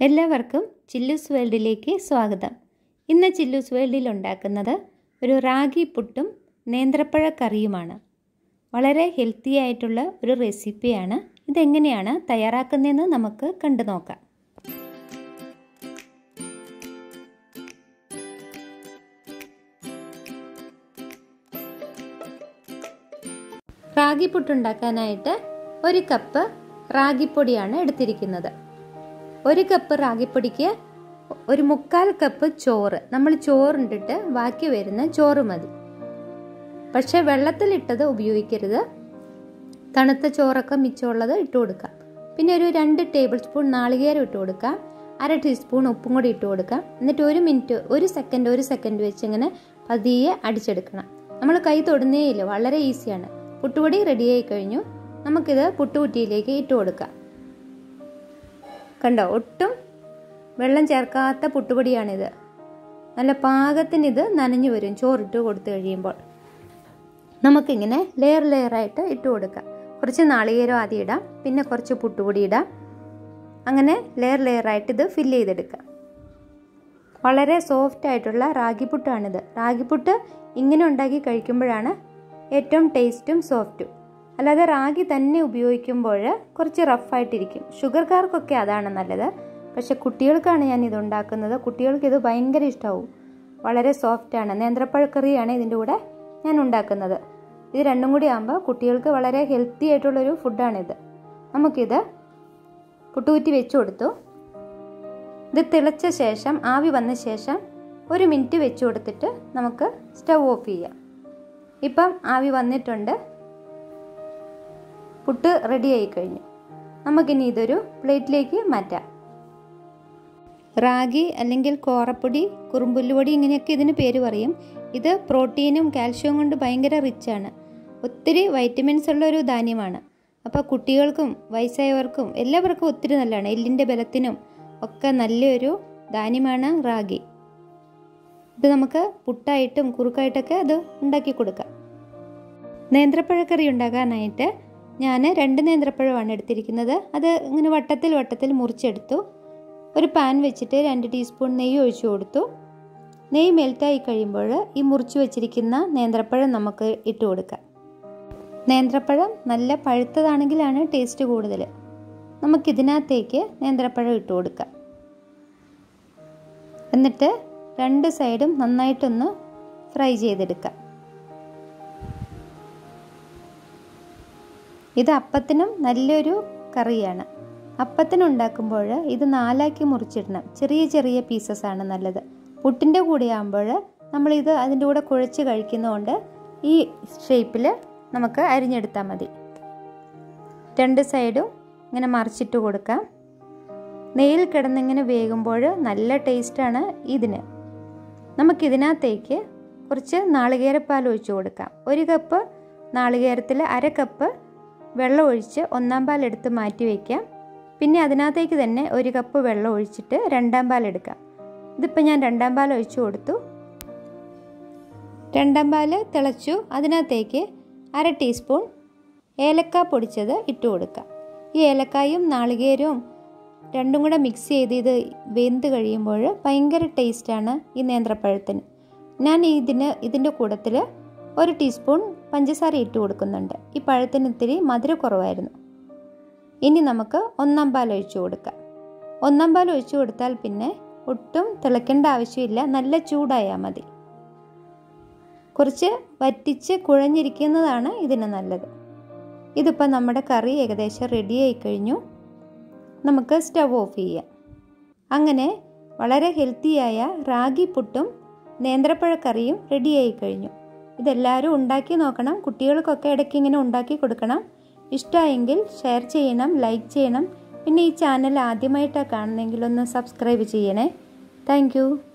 എല്ലാവർക്കും ചില്ലൂസ് വേൾഡിലേക്ക് സ്വാഗതം ഇന്ന് ചില്ലൂസ് വേൾഡിൽ ഉണ്ടാക്കുന്നത് ഒരു റാഗി പുട്ടും നേന്ത്രപ്പഴ കറിയുമാണ് വളരെ ഹെൽത്തി ആയിട്ടുള്ള ഒരു റെസിപ്പിയാണ് ഇതെങ്ങനെയാണ് തയ്യാറാക്കുന്നതെന്ന് നമുക്ക് കണ്ടു നോക്കാം റാഗി പുട്ടുണ്ടാക്കാനായിട്ട് ഒരു കപ്പ് റാഗിപ്പൊടിയാണ് എടുത്തിരിക്കുന്നത് ഒരു കപ്പ് റാഗിപ്പൊടിക്ക് ഒരു മുക്കാൽ കപ്പ് ചോറ് നമ്മൾ ചോറുണ്ടിട്ട് ബാക്കി വരുന്ന ചോറ് മതി പക്ഷെ വെള്ളത്തിലിട്ടത് ഉപയോഗിക്കരുത് തണുത്ത ചോറൊക്കെ മിച്ചമുള്ളത് ഇട്ട് കൊടുക്കാം പിന്നെ ഒരു രണ്ട് ടേബിൾ സ്പൂൺ നാളികേരം ഇട്ട് കൊടുക്കാം അര ടീസ്പൂൺ ഉപ്പും കൂടി ഇട്ട് കൊടുക്കാം എന്നിട്ട് ഒരു മിനിറ്റ് ഒരു സെക്കൻഡ് ഒരു സെക്കൻഡ് വെച്ച് ഇങ്ങനെ പതിയെ അടിച്ചെടുക്കണം നമ്മൾ കൈ തൊടുന്നേയില്ല വളരെ ഈസിയാണ് പുട്ടുപൊടി റെഡിയായി കഴിഞ്ഞു നമുക്കിത് പുട്ടുകുറ്റിയിലേക്ക് ഇട്ട് കൊടുക്കാം കണ്ടോ ഒട്ടും വെള്ളം ചേർക്കാത്ത പുട്ടുപൊടിയാണിത് നല്ല പാകത്തിന് ഇത് നനഞ്ഞു വരും ചോറിട്ട് കൊടുത്തു കഴിയുമ്പോൾ നമുക്കിങ്ങനെ ലെയർ ലെയറായിട്ട് ഇട്ട് കൊടുക്കാം കുറച്ച് നാളികേരം ആദ്യം ഇടാം പിന്നെ കുറച്ച് പുട്ടുപൊടി ഇടാം അങ്ങനെ ലെയർ ലെയറായിട്ട് ഇത് ഫില്ല് ചെയ്തെടുക്കാം വളരെ സോഫ്റ്റ് ആയിട്ടുള്ള റാഗിപ്പുട്ടാണിത് റാഗിപ്പുട്ട് ഇങ്ങനെ ഉണ്ടാക്കി കഴിക്കുമ്പോഴാണ് ഏറ്റവും ടേസ്റ്റും സോഫ്റ്റും അല്ലാതെ റാഗി തന്നെ ഉപയോഗിക്കുമ്പോൾ കുറച്ച് റഫായിട്ടിരിക്കും ഷുഗർക്കാർക്കൊക്കെ അതാണ് നല്ലത് പക്ഷെ കുട്ടികൾക്കാണ് ഞാൻ ഇത് ഉണ്ടാക്കുന്നത് കുട്ടികൾക്ക് ഇത് ഭയങ്കര ഇഷ്ടമാവും വളരെ സോഫ്റ്റാണ് നേന്ത്രപ്പഴക്കറിയാണ് ഇതിൻ്റെ കൂടെ ഞാൻ ഉണ്ടാക്കുന്നത് ഇത് രണ്ടും കൂടി ആകുമ്പോൾ കുട്ടികൾക്ക് വളരെ ഹെൽത്തി ആയിട്ടുള്ളൊരു ഫുഡാണിത് നമുക്കിത് പുട്ടുകുറ്റി വെച്ച് കൊടുത്തു ഇത് തിളച്ച ശേഷം ആവി വന്ന ശേഷം ഒരു മിനിറ്റ് വെച്ച് കൊടുത്തിട്ട് നമുക്ക് സ്റ്റൗ ഓഫ് ചെയ്യാം ഇപ്പം ആവി വന്നിട്ടുണ്ട് പുട്ട് റെഡി ആയി കഴിഞ്ഞു നമുക്കിനി ഇതൊരു പ്ലേറ്റിലേക്ക് മാറ്റാം റാഗി അല്ലെങ്കിൽ കോറപ്പൊടി കുറുമ്പുല്ലുപൊടി ഇങ്ങനെയൊക്കെ ഇതിന് പേര് പറയും ഇത് പ്രോട്ടീനും കാൽഷ്യവും കൊണ്ട് ഭയങ്കര റിച്ചാണ് ഒത്തിരി വൈറ്റമിൻസ് ഉള്ള ഒരു ധാന്യമാണ് അപ്പോൾ കുട്ടികൾക്കും വയസ്സായവർക്കും എല്ലാവർക്കും ഒത്തിരി നല്ലതാണ് എല്ലിൻ്റെ ബലത്തിനും ഒക്കെ നല്ലൊരു ധാന്യമാണ് റാഗി ഇത് നമുക്ക് പുട്ടായിട്ടും കുറുക്കായിട്ടൊക്കെ അത് ഉണ്ടാക്കി കൊടുക്കാം നേന്ത്രപ്പഴക്കറി ഉണ്ടാക്കാനായിട്ട് ഞാൻ രണ്ട് നേന്ത്രപ്പഴമാണ് എടുത്തിരിക്കുന്നത് അത് ഇങ്ങനെ വട്ടത്തിൽ വട്ടത്തിൽ മുറിച്ചെടുത്തു ഒരു പാൻ വെച്ചിട്ട് രണ്ട് ടീസ്പൂൺ നെയ്യ് ഒഴിച്ചു കൊടുത്തു നെയ്യ് മെൽറ്റായി കഴിയുമ്പോൾ ഈ മുറിച്ച് വെച്ചിരിക്കുന്ന നേന്ത്രപ്പഴം നമുക്ക് ഇട്ട് കൊടുക്കാം നേന്ത്രപ്പഴം നല്ല പഴുത്തതാണെങ്കിലാണ് ടേസ്റ്റ് കൂടുതൽ നമുക്കിതിനകത്തേക്ക് നേന്ത്രപ്പഴം ഇട്ട് കൊടുക്കാം എന്നിട്ട് രണ്ട് സൈഡും നന്നായിട്ടൊന്ന് ഫ്രൈ ചെയ്തെടുക്കാം ഇത് അപ്പത്തിനും നല്ലൊരു കറിയാണ് അപ്പത്തിനുണ്ടാക്കുമ്പോൾ ഇത് നാലാക്കി മുറിച്ചിടണം ചെറിയ ചെറിയ പീസസ് ആണ് നല്ലത് പുട്ടിൻ്റെ കൂടെ ആകുമ്പോൾ നമ്മളിത് അതിൻ്റെ കൂടെ കുഴച്ച് കഴിക്കുന്നതുകൊണ്ട് ഈ ഷേപ്പിൽ നമുക്ക് അരിഞ്ഞെടുത്താൽ മതി രണ്ട് സൈഡും ഇങ്ങനെ മറിച്ചിട്ട് കൊടുക്കാം നെയ്യിൽ കിടന്നിങ്ങനെ വേകുമ്പോൾ നല്ല ടേസ്റ്റാണ് ഇതിന് നമുക്കിതിനകത്തേക്ക് കുറച്ച് നാളികേരപ്പാൽ ഒഴിച്ചു കൊടുക്കാം ഒരു കപ്പ് നാളികേരത്തിൽ അര കപ്പ് വെള്ളം ഒഴിച്ച് ഒന്നാം പാൽ എടുത്ത് മാറ്റി വയ്ക്കാം പിന്നെ അതിനകത്തേക്ക് തന്നെ ഒരു കപ്പ് വെള്ളം ഒഴിച്ചിട്ട് രണ്ടാം പാൽ എടുക്കാം ഇതിപ്പോൾ ഞാൻ രണ്ടാം പാൽ ഒഴിച്ചു കൊടുത്തു രണ്ടാം പാൽ തിളച്ചു അതിനകത്തേക്ക് അര ടീസ്പൂൺ ഏലക്ക പൊടിച്ചത് ഇട്ട് കൊടുക്കാം ഈ ഏലക്കായും നാളികേരവും രണ്ടും കൂടെ മിക്സ് ചെയ്ത് ഇത് വെന്ത് കഴിയുമ്പോൾ ഭയങ്കര ടേസ്റ്റാണ് ഈ നേന്ത്രപ്പഴത്തിന് ഞാൻ ഇതിന് ഇതിൻ്റെ കൂട്ടത്തിൽ ഒരു ടീസ്പൂൺ പഞ്ചസാര ഇട്ട് കൊടുക്കുന്നുണ്ട് ഈ പഴത്തിന് ഇത്തിരി മധുരം കുറവായിരുന്നു ഇനി നമുക്ക് ഒന്നാം പാൽ ഒഴിച്ചു കൊടുക്കാം ഒന്നാം പാൽ ഒഴിച്ചു കൊടുത്താൽ പിന്നെ ഒട്ടും തിളയ്ക്കേണ്ട ആവശ്യമില്ല നല്ല ചൂടായാൽ മതി കുറച്ച് വറ്റിച്ച് കുഴഞ്ഞിരിക്കുന്നതാണ് ഇതിന് നല്ലത് ഇതിപ്പോൾ നമ്മുടെ കറി ഏകദേശം റെഡിയായി കഴിഞ്ഞു നമുക്ക് സ്റ്റവ് ഓഫ് ചെയ്യാം അങ്ങനെ വളരെ ഹെൽത്തിയായ റാഗി പുട്ടും നേന്ത്രപ്പഴക്കറിയും റെഡിയായി കഴിഞ്ഞു ഇതെല്ലാവരും ഉണ്ടാക്കി നോക്കണം കുട്ടികൾക്കൊക്കെ ഇടയ്ക്ക് ഇങ്ങനെ ഉണ്ടാക്കി കൊടുക്കണം ഇഷ്ടമായെങ്കിൽ ഷെയർ ചെയ്യണം ലൈക്ക് ചെയ്യണം പിന്നെ ഈ ചാനൽ ആദ്യമായിട്ടാണ് കാണുന്നതെങ്കിൽ ഒന്ന് സബ്സ്ക്രൈബ് ചെയ്യണേ താങ്ക്